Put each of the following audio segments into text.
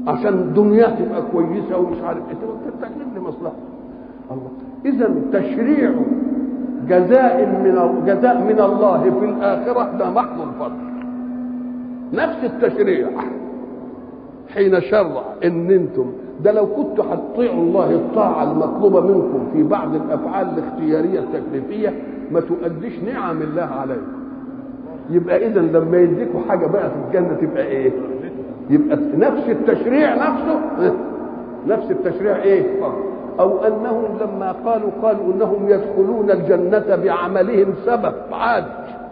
عشان دنياه تبقى كويسه ومش عارف ايه تبقى تجلب لمصلحه الله اذا تشريع جزاء من جزاء من الله في الاخره ده محض الفضل نفس التشريع حين شرع ان انتم ده لو كنتوا هتطيعوا الله الطاعه المطلوبه منكم في بعض الافعال الاختياريه التكليفيه ما تؤديش نعم الله عليكم يبقى اذا لما يديكوا حاجه بقى في الجنه تبقى ايه يبقى نفس التشريع نفسه نفس التشريع ايه او انهم لما قالوا قالوا انهم يدخلون الجنه بعملهم سبب عادي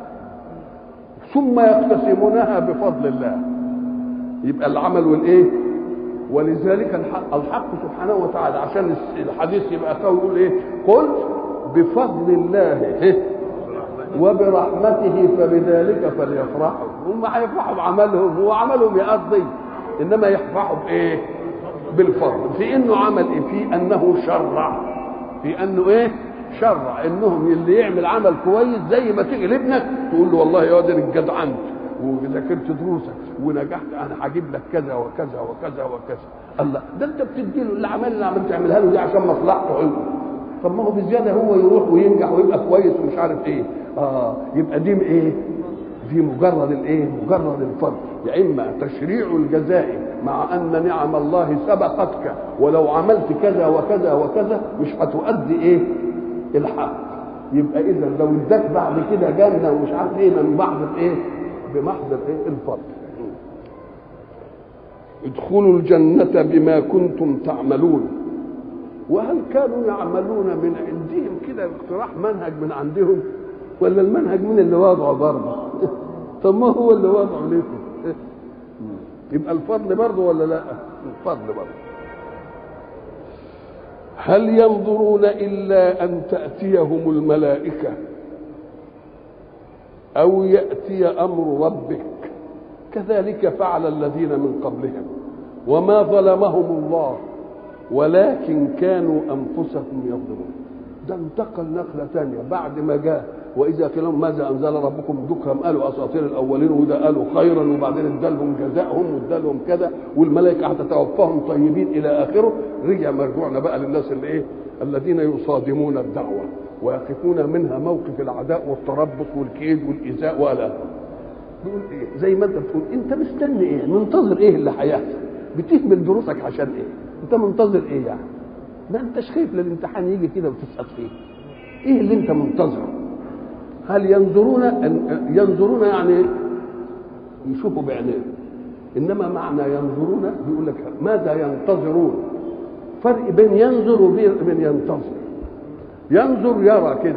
ثم يقتسمونها بفضل الله يبقى العمل والايه ولذلك الحق, الحق سبحانه وتعالى عشان الحديث يبقى قوي يقول ايه قل بفضل الله وبرحمته فبذلك فليفرحوا هم هيفرحوا بعملهم هو عملهم يقضي انما يفرحوا بايه بالفضل في انه عمل ايه في انه شرع في انه ايه شرع انهم اللي يعمل عمل كويس زي ما تيجي لابنك تقول له والله يا واد اتجدعنت وذاكرت دروسك ونجحت انا هجيب لك كذا وكذا وكذا وكذا الله ده انت بتدي له الاعمال اللي عمال تعملها له دي عشان مصلحته هو طب ما هو بزياده هو يروح وينجح ويبقى كويس ومش عارف ايه اه يبقى دي ايه دي مجرد الايه مجرد الفضل يا اما تشريع الجزاء مع ان نعم الله سبقتك ولو عملت كذا وكذا وكذا مش هتؤدي ايه الحق يبقى اذا لو اداك بعد كده جنه ومش عارف ايه من بعض الايه بمحض الايه الفضل ادخلوا الجنة بما كنتم تعملون وهل كانوا يعملون من عندهم كده اقتراح منهج من عندهم ولا المنهج من اللي وضعه برضه طب ما هو اللي وضعه لكم يبقى الفضل برضه ولا لا الفضل برضه هل ينظرون إلا أن تأتيهم الملائكة أو يأتي أمر ربك كذلك فعل الذين من قبلهم وما ظلمهم الله ولكن كانوا أنفسهم يظلمون ده انتقل نقلة ثانية بعد ما جاء وإذا قيل لهم ماذا أنزل ربكم ذكرهم قالوا أساطير الأولين وده قالوا خيرا وبعدين ادالهم جزاءهم وادالهم كذا والملائكة هتتوفاهم طيبين إلى آخره رجع مرجوعنا بقى للناس اللي إيه الذين يصادمون الدعوة ويقفون منها موقف العداء والتربص والكيد والإيذاء ولا بيقول إيه زي ما أنت بتقول أنت مستني إيه منتظر إيه اللي هيحصل بتهمل دروسك عشان إيه أنت منتظر إيه يعني ما أنتش خايف للامتحان يجي كده وتسقط فيه إيه اللي أنت منتظره هل ينظرون ينظرون يعني يشوفوا بعينيهم انما معنى ينظرون بيقول لك ماذا ينتظرون فرق بين ينظر وبين ينتظر ينظر يرى كده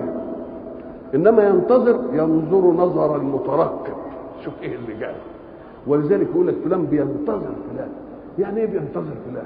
انما ينتظر ينظر نظر المترقب شوف ايه اللي جاي ولذلك يقول لك فلان بينتظر فلان يعني ايه بينتظر فلان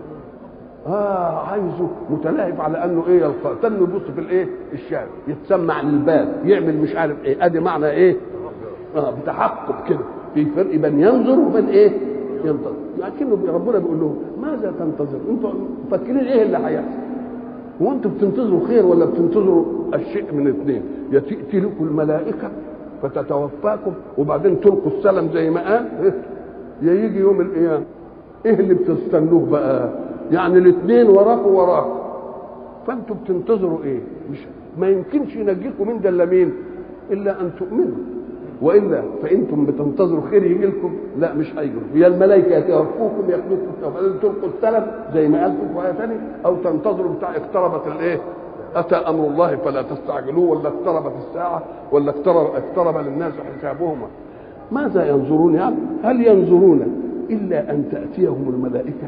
اه عايزه متلاهف على انه ايه يلقى تنه يبص في الايه الشارع يتسمع للباب يعمل مش عارف ايه ادي معنى ايه اه بتحقق كده في فرق بين ينظر وبين ايه ينتظر لكنه ربنا بيقول لهم ماذا تنتظر انتوا مفكرين ايه اللي هيحصل هو انتوا بتنتظروا خير ولا بتنتظروا الشيء من اثنين يا تاتي لكم الملائكه فتتوفاكم وبعدين تلقوا السلم زي ما قال يا يجي يوم القيامه ايه اللي بتستنوه بقى يعني الاثنين وراكوا وراكوا فانتوا بتنتظروا ايه مش ما يمكنش ينجيكم من ده الا مين الا ان تؤمنوا والا فانتم بتنتظروا خير يجي لكم لا مش هيجي يا الملائكه يتوفوكم ياخذوكم تلقوا السلم زي ما قال في ايه ثانيه او تنتظروا بتاع اقتربت الايه اتى امر الله فلا تستعجلوه ولا اقتربت الساعه ولا اقترب اقترب للناس حسابهم ماذا ينظرون يعني هل ينظرون الا ان تاتيهم الملائكه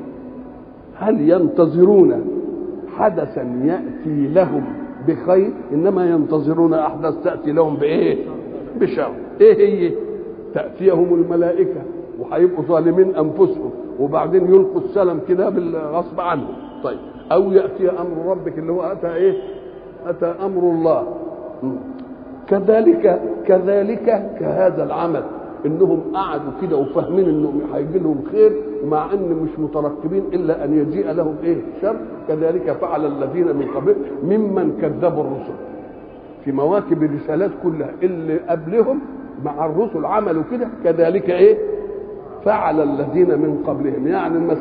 هل ينتظرون حدثا ياتي لهم بخير انما ينتظرون احداث تاتي لهم بايه بشر ايه هي تاتيهم الملائكه وهيبقوا ظالمين انفسهم وبعدين يلقوا السلم كده بالغصب عنهم طيب او ياتي امر ربك اللي هو اتى ايه اتى امر الله كذلك كذلك كهذا العمل انهم قعدوا كده وفاهمين انهم هيجي لهم خير مع ان مش مترقبين الا ان يجيء لهم ايه شر كذلك فعل الذين من قبل ممن كذبوا الرسل في مواكب الرسالات كلها اللي قبلهم مع الرسل عملوا كده كذلك ايه فعل الذين من قبلهم يعني